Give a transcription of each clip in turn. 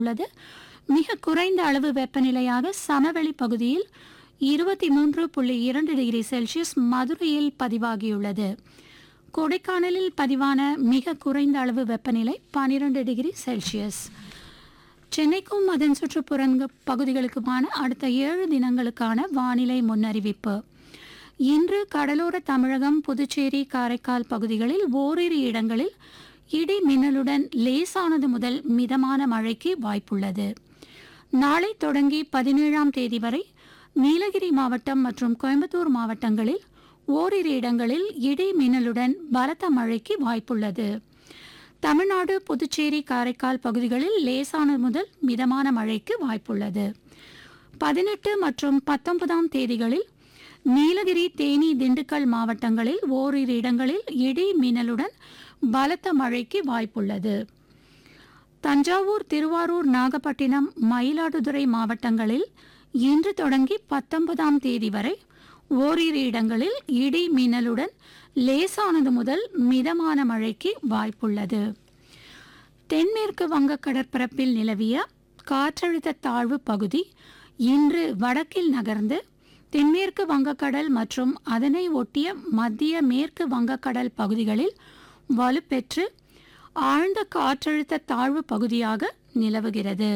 உள்ளது மிக குறைந்த அளவு வெப்பநிலையாக சமவெளி பகுதியில் இருபத்தி மூன்று புள்ளி இரண்டு டிகிரி செல்சியஸ் மதுரையில் பதிவாகியுள்ளது கொடைக்கானலில் பதிவான மிக குறைந்த அளவு வெப்பநிலை பனிரெண்டு டிகிரி செல்சியஸ் சென்னைக்கும் அதன் சுற்றுப்புறங்க பகுதிகளுக்குமான அடுத்த ஏழு தினங்களுக்கான வானிலை முன்னறிவிப்பு இன்று கடலோர தமிழகம் புதுச்சேரி காரைக்கால் பகுதிகளில் ஓரிரு இடங்களில் இடி மின்னலுடன் லேசானது முதல் மிதமான மழைக்கு வாய்ப்புள்ளது நாளை தொடங்கி பதினேழாம் தேதி வரை நீலகிரி மாவட்டம் மற்றும் கோயம்புத்தூர் மாவட்டங்களில் ஓரிரு இடங்களில் இடி மின்னலுடன் பலத்த மழைக்கு வாய்ப்புள்ளது தமிழ்நாடு புதுச்சேரி காரைக்கால் பகுதிகளில் லேசானது முதல் மிதமான மழைக்கு வாய்ப்புள்ளது பதினெட்டு மற்றும் பத்தொன்பதாம் தேதிகளில் நீலகிரி தேனி திண்டுக்கல் மாவட்டங்களில் ஓரிரு இடங்களில் இடி மின்னலுடன் பலத்த மழைக்கு வாய்ப்புள்ளது தஞ்சாவூர் திருவாரூர் நாகப்பட்டினம் மயிலாடுதுறை மாவட்டங்களில் இன்று தொடங்கி பத்தொன்பதாம் தேதி வரை ஓரிரு இடங்களில் இடி மின்னலுடன் லேசானது முதல் மிதமான மழைக்கு வாய்ப்புள்ளது தென்மேற்கு வங்க கடற்பரப்பில் நிலவிய காற்றழுத்த தாழ்வு பகுதி இன்று வடக்கில் நகர்ந்து தென்மேற்கு வங்கக்கடல் மற்றும் அதனை ஒட்டிய மத்திய மேற்கு வங்கக்கடல் பகுதிகளில் வலுப்பெற்று ஆழ்ந்த காற்றழுத்த தாழ்வு பகுதியாக நிலவுகிறது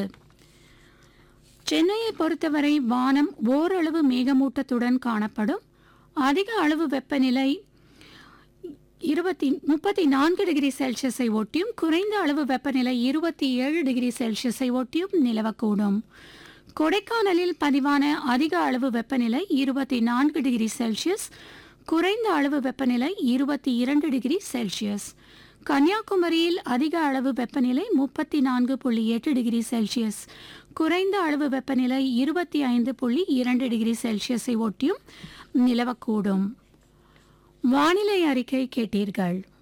சென்னையை பொறுத்தவரை வானம் ஓரளவு மேகமூட்டத்துடன் காணப்படும் அதிக அளவு வெப்பநிலை இருபத்தி முப்பத்தி நான்கு டிகிரி செல்சியஸை ஒட்டியும் குறைந்த அளவு வெப்பநிலை இருபத்தி ஏழு டிகிரி செல்சியஸை ஒட்டியும் நிலவக்கூடும் கொடைக்கானலில் பதிவான அதிக அளவு வெப்பநிலை இருபத்தி நான்கு டிகிரி செல்சியஸ் குறைந்த அளவு வெப்பநிலை இருபத்தி இரண்டு டிகிரி செல்சியஸ் கன்னியாகுமரியில் அதிக அளவு வெப்பநிலை முப்பத்தி நான்கு புள்ளி எட்டு டிகிரி செல்சியஸ் குறைந்த அளவு வெப்பநிலை இருபத்தி ஐந்து புள்ளி இரண்டு டிகிரி செல்சியஸை ஒட்டியும் நிலவக்கூடும் வானிலை அறிக்கை கேட்டீர்கள்